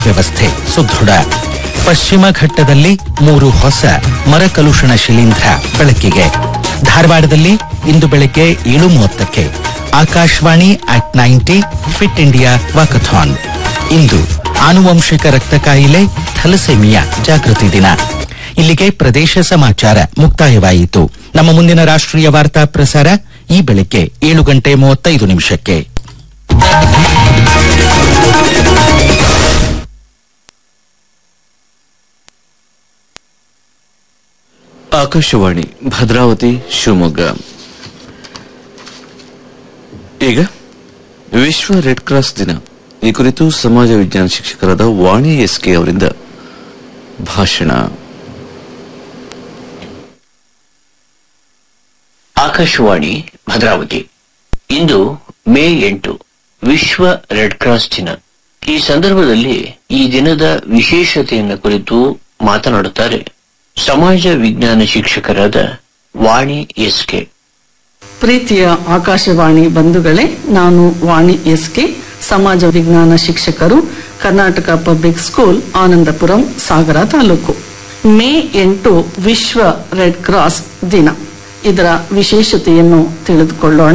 ವ್ಯವಸ್ಥೆ ಸುದೃಢ ಪಶ್ಚಿಮ ಘಟ್ಟದಲ್ಲಿ ಮೂರು ಹೊಸ ಮರಕಲುಷಣ ಶಿಲೀಂಧ್ರ ಬೆಳಕಿಗೆ ಧಾರವಾಡದಲ್ಲಿ ಇಂದು ಬೆಳಗ್ಗೆ ಏಳು ಮೂವತ್ತಕ್ಕೆ Akashvani at ninety fit India walkathon ಇಂದು ಆನುವಂಶಿಕ ರಕ್ತ ಕಾಯಿಲೆ ಥಲಸೆಮಿಯಾ ಜಾಗೃತಿ ದಿನ ಇಲ್ಲಿಗೆ ಪ್ರದೇಶ ಸಮಾಚಾರ ಮುಕ್ತಾಯವಾಯಿತು ನಮ್ಮ ಮುಂದಿನ ರಾಷ್ಟ್ರೀಯ ವಾರ್ತಾ ಪ್ರಸಾರ ಈ ಬೆಳಗ್ಗೆ ಏಳು ಗಂಟೆ ಮೂವತ್ತೈದು ನಿಮಿಷಕ್ಕೆ ಆಕಾಶವಾಣಿ ಭದ್ರಾವತಿ ಶಿವಮೊಗ್ಗ ಈಗ ವಿಶ್ವ ರೆಡ್ ಕ್ರಾಸ್ ದಿನ ಈ ಕುರಿತು ಸಮಾಜ ವಿಜ್ಞಾನ ಶಿಕ್ಷಕರಾದ ವಾಣಿ ಎಸ್ಕೆ ಅವರಿಂದ ಭಾಷಣ ಆಕಾಶವಾಣಿ ಭದ್ರಾವತಿ ಇಂದು ಮೇ ಎಂಟು ವಿಶ್ವ ರೆಡ್ ಕ್ರಾಸ್ ದಿನ ಈ ಸಂದರ್ಭದಲ್ಲಿ ಈ ದಿನದ ವಿಶೇಷತೆಯನ್ನು ಕುರಿತು ಮಾತನಾಡುತ್ತಾರೆ ಸಮಾಜ ವಿಜ್ಞಾನ ಶಿಕ್ಷಕರಾದ ವಾಣಿ ಎಸ್ಕೆ ಪ್ರೀತಿಯ ಆಕಾಶವಾಣಿ ಬಂಧುಗಳೇ ನಾನು ವಾಣಿ ಎಸ್ಕೆ ಸಮಾಜ ವಿಜ್ಞಾನ ಶಿಕ್ಷಕರು ಕರ್ನಾಟಕ ಪಬ್ಲಿಕ್ ಸ್ಕೂಲ್ ಆನಂದಪುರಂ ಸಾಗರ ತಾಲೂಕು ಮೇ ಎಂಟು ವಿಶ್ವ ರೆಡ್ ಕ್ರಾಸ್ ದಿನ ಇದರ ವಿಶೇಷತೆಯನ್ನು ತಿಳಿದುಕೊಳ್ಳೋಣ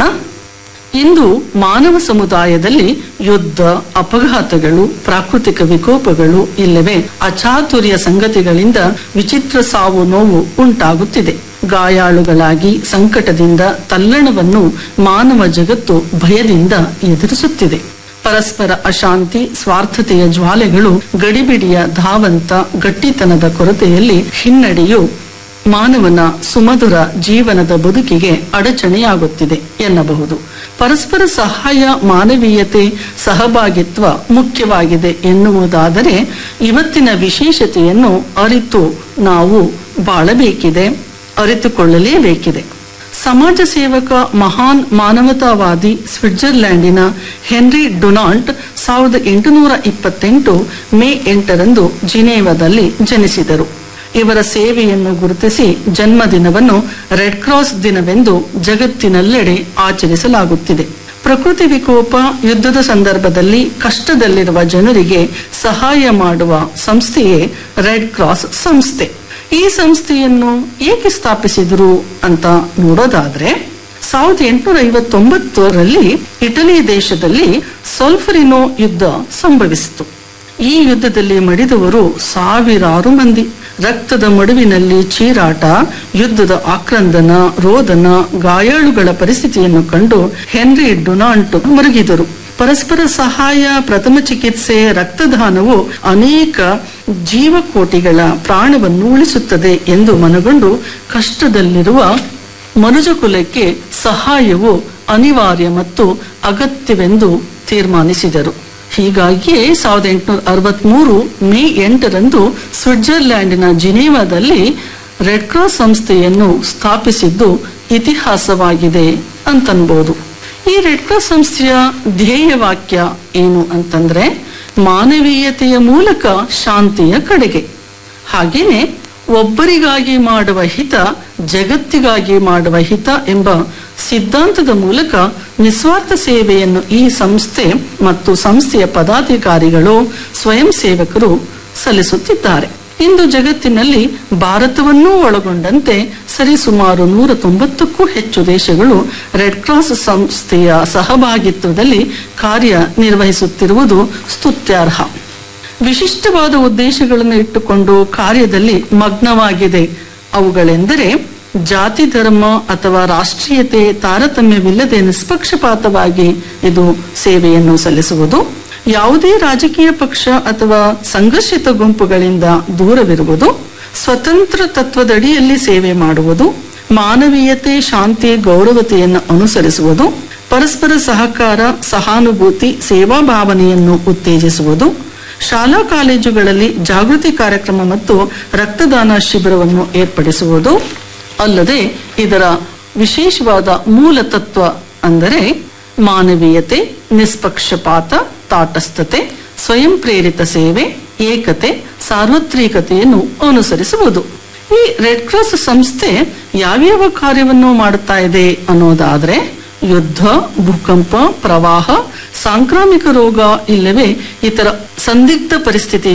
ಇಂದು ಮಾನವ ಸಮುದಾಯದಲ್ಲಿ ಯುದ್ಧ ಅಪಘಾತಗಳು ಪ್ರಾಕೃತಿಕ ವಿಕೋಪಗಳು ಇಲ್ಲವೇ ಅಚಾತುರ್ಯ ಸಂಗತಿಗಳಿಂದ ವಿಚಿತ್ರ ಸಾವು ನೋವು ಉಂಟಾಗುತ್ತಿದೆ ಗಾಯಾಳುಗಳಾಗಿ ಸಂಕಟದಿಂದ ತಲ್ಲಣವನ್ನು ಮಾನವ ಜಗತ್ತು ಭಯದಿಂದ ಎದುರಿಸುತ್ತಿದೆ ಪರಸ್ಪರ ಅಶಾಂತಿ ಸ್ವಾರ್ಥತೆಯ ಜ್ವಾಲೆಗಳು ಗಡಿಬಿಡಿಯ ಧಾವಂತ ಗಟ್ಟಿತನದ ಕೊರತೆಯಲ್ಲಿ ಹಿನ್ನಡೆಯು ಮಾನವನ ಸುಮಧುರ ಜೀವನದ ಬದುಕಿಗೆ ಅಡಚಣೆಯಾಗುತ್ತಿದೆ ಎನ್ನಬಹುದು ಪರಸ್ಪರ ಸಹಾಯ ಮಾನವೀಯತೆ ಸಹಭಾಗಿತ್ವ ಮುಖ್ಯವಾಗಿದೆ ಎನ್ನುವುದಾದರೆ ಇವತ್ತಿನ ವಿಶೇಷತೆಯನ್ನು ಅರಿತು ನಾವು ಬಾಳಬೇಕಿದೆ ಅರಿತುಕೊಳ್ಳಲೇಬೇಕಿದೆ ಸಮಾಜ ಸೇವಕ ಮಹಾನ್ ಮಾನವತಾವಾದಿ ಸ್ವಿಟ್ಜರ್ಲ್ಯಾಂಡಿನ ಹೆನ್ರಿ ಡೊನಾಲ್ಡ್ ಸಾವಿರದ ಎಂಟುನೂರ ಇಪ್ಪತ್ತೆಂಟು ಮೇ ಎಂಟರಂದು ಜಿನೇವಾದಲ್ಲಿ ಜನಿಸಿದರು ಇವರ ಸೇವೆಯನ್ನು ಗುರುತಿಸಿ ಜನ್ಮದಿನವನ್ನು ರೆಡ್ ಕ್ರಾಸ್ ದಿನವೆಂದು ಜಗತ್ತಿನೆಲ್ಲೆಡೆ ಆಚರಿಸಲಾಗುತ್ತಿದೆ ಪ್ರಕೃತಿ ವಿಕೋಪ ಯುದ್ಧದ ಸಂದರ್ಭದಲ್ಲಿ ಕಷ್ಟದಲ್ಲಿರುವ ಜನರಿಗೆ ಸಹಾಯ ಮಾಡುವ ಸಂಸ್ಥೆಯೇ ರೆಡ್ ಕ್ರಾಸ್ ಸಂಸ್ಥೆ ಈ ಸಂಸ್ಥೆಯನ್ನು ಏಕೆ ಸ್ಥಾಪಿಸಿದರು ಅಂತ ನೋಡೋದಾದ್ರೆ ಸಾವಿರದ ಎಂಟುನೂರ ಐವತ್ತೊಂಬತ್ತರಲ್ಲಿ ಇಟಲಿ ದೇಶದಲ್ಲಿ ಸೊಲ್ಫರಿನೋ ಯುದ್ಧ ಸಂಭವಿಸಿತು ಈ ಯುದ್ಧದಲ್ಲಿ ಮಡಿದವರು ಸಾವಿರಾರು ಮಂದಿ ರಕ್ತದ ಮಡುವಿನಲ್ಲಿ ಚೀರಾಟ ಯುದ್ಧದ ಆಕ್ರಂದನ ರೋದನ ಗಾಯಾಳುಗಳ ಪರಿಸ್ಥಿತಿಯನ್ನು ಕಂಡು ಹೆನ್ರಿ ಡೊನಾಲ್ಟ್ ಮರುಗಿದರು ಪರಸ್ಪರ ಸಹಾಯ ಪ್ರಥಮ ಚಿಕಿತ್ಸೆ ರಕ್ತದಾನವು ಅನೇಕ ಜೀವಕೋಟಿಗಳ ಪ್ರಾಣವನ್ನು ಉಳಿಸುತ್ತದೆ ಎಂದು ಮನಗೊಂಡು ಕಷ್ಟದಲ್ಲಿರುವ ಮನುಜ ಕುಲಕ್ಕೆ ಸಹಾಯವು ಅನಿವಾರ್ಯ ಮತ್ತು ಅಗತ್ಯವೆಂದು ತೀರ್ಮಾನಿಸಿದರು ಹೀಗಾಗಿಯೇ ಸಾವಿರದ ಎಂಟುನೂರ ಅರವತ್ಮೂರು ಮೇ ಎಂಟರಂದು ಸ್ವಿಟ್ಜರ್ಲ್ಯಾಂಡಿನ ಜಿನೇವಾದಲ್ಲಿ ರೆಡ್ ಕ್ರಾಸ್ ಸಂಸ್ಥೆಯನ್ನು ಸ್ಥಾಪಿಸಿದ್ದು ಇತಿಹಾಸವಾಗಿದೆ ಅಂತನ್ಬೋದು ಈ ರೆಡ್ ಕ್ರಾಸ್ ಸಂಸ್ಥೆಯ ಧ್ಯೇಯ ವಾಕ್ಯ ಏನು ಅಂತಂದ್ರೆ ಮಾನವೀಯತೆಯ ಮೂಲಕ ಶಾಂತಿಯ ಕಡೆಗೆ ಹಾಗೇನೆ ಒಬ್ಬರಿಗಾಗಿ ಮಾಡುವ ಹಿತ ಜಗತ್ತಿಗಾಗಿ ಮಾಡುವ ಹಿತ ಎಂಬ ಸಿದ್ಧಾಂತದ ಮೂಲಕ ನಿಸ್ವಾರ್ಥ ಸೇವೆಯನ್ನು ಈ ಸಂಸ್ಥೆ ಮತ್ತು ಸಂಸ್ಥೆಯ ಪದಾಧಿಕಾರಿಗಳು ಸ್ವಯಂ ಸೇವಕರು ಸಲ್ಲಿಸುತ್ತಿದ್ದಾರೆ ಇಂದು ಜಗತ್ತಿನಲ್ಲಿ ಭಾರತವನ್ನೂ ಒಳಗೊಂಡಂತೆ ಸರಿಸುಮಾರು ನೂರ ತೊಂಬತ್ತಕ್ಕೂ ಹೆಚ್ಚು ದೇಶಗಳು ರೆಡ್ ಕ್ರಾಸ್ ಸಂಸ್ಥೆಯ ಸಹಭಾಗಿತ್ವದಲ್ಲಿ ಕಾರ್ಯ ನಿರ್ವಹಿಸುತ್ತಿರುವುದು ಸ್ತುತ್ಯಾರ್ಹ ವಿಶಿಷ್ಟವಾದ ಉದ್ದೇಶಗಳನ್ನು ಇಟ್ಟುಕೊಂಡು ಕಾರ್ಯದಲ್ಲಿ ಮಗ್ನವಾಗಿದೆ ಅವುಗಳೆಂದರೆ ಜಾತಿ ಧರ್ಮ ಅಥವಾ ರಾಷ್ಟ್ರೀಯತೆ ತಾರತಮ್ಯವಿಲ್ಲದೆ ನಿಷ್ಪಕ್ಷಪಾತವಾಗಿ ಇದು ಸೇವೆಯನ್ನು ಸಲ್ಲಿಸುವುದು ಯಾವುದೇ ರಾಜಕೀಯ ಪಕ್ಷ ಅಥವಾ ಸಂಘರ್ಷಿತ ಗುಂಪುಗಳಿಂದ ದೂರವಿರುವುದು ಸ್ವತಂತ್ರ ತತ್ವದಡಿಯಲ್ಲಿ ಸೇವೆ ಮಾಡುವುದು ಮಾನವೀಯತೆ ಶಾಂತಿ ಗೌರವತೆಯನ್ನು ಅನುಸರಿಸುವುದು ಪರಸ್ಪರ ಸಹಕಾರ ಸಹಾನುಭೂತಿ ಸೇವಾ ಭಾವನೆಯನ್ನು ಉತ್ತೇಜಿಸುವುದು ಶಾಲಾ ಕಾಲೇಜುಗಳಲ್ಲಿ ಜಾಗೃತಿ ಕಾರ್ಯಕ್ರಮ ಮತ್ತು ರಕ್ತದಾನ ಶಿಬಿರವನ್ನು ಏರ್ಪಡಿಸುವುದು ಅಲ್ಲದೆ ಇದರ ವಿಶೇಷವಾದ ಮೂಲ ತತ್ವ ಅಂದರೆ ಮಾನವೀಯತೆ ನಿಷ್ಪಕ್ಷಪಾತ ತಾಟಸ್ಥತೆ ಸ್ವಯಂ ಪ್ರೇರಿತ ಸೇವೆ ಏಕತೆ ಸಾರ್ವತ್ರಿಕತೆಯನ್ನು ಅನುಸರಿಸುವುದು ಈ ರೆಡ್ ಕ್ರಾಸ್ ಸಂಸ್ಥೆ ಯಾವ್ಯಾವ ಕಾರ್ಯವನ್ನು ಮಾಡುತ್ತಾ ಇದೆ ಅನ್ನೋದಾದ್ರೆ ಯುದ್ಧ ಭೂಕಂಪ ಪ್ರವಾಹ ಸಾಂಕ್ರಾಮಿಕ ರೋಗ ಇಲ್ಲವೇ ಇತರ ಸಂದಿಗ್ಧ ಪರಿಸ್ಥಿತಿ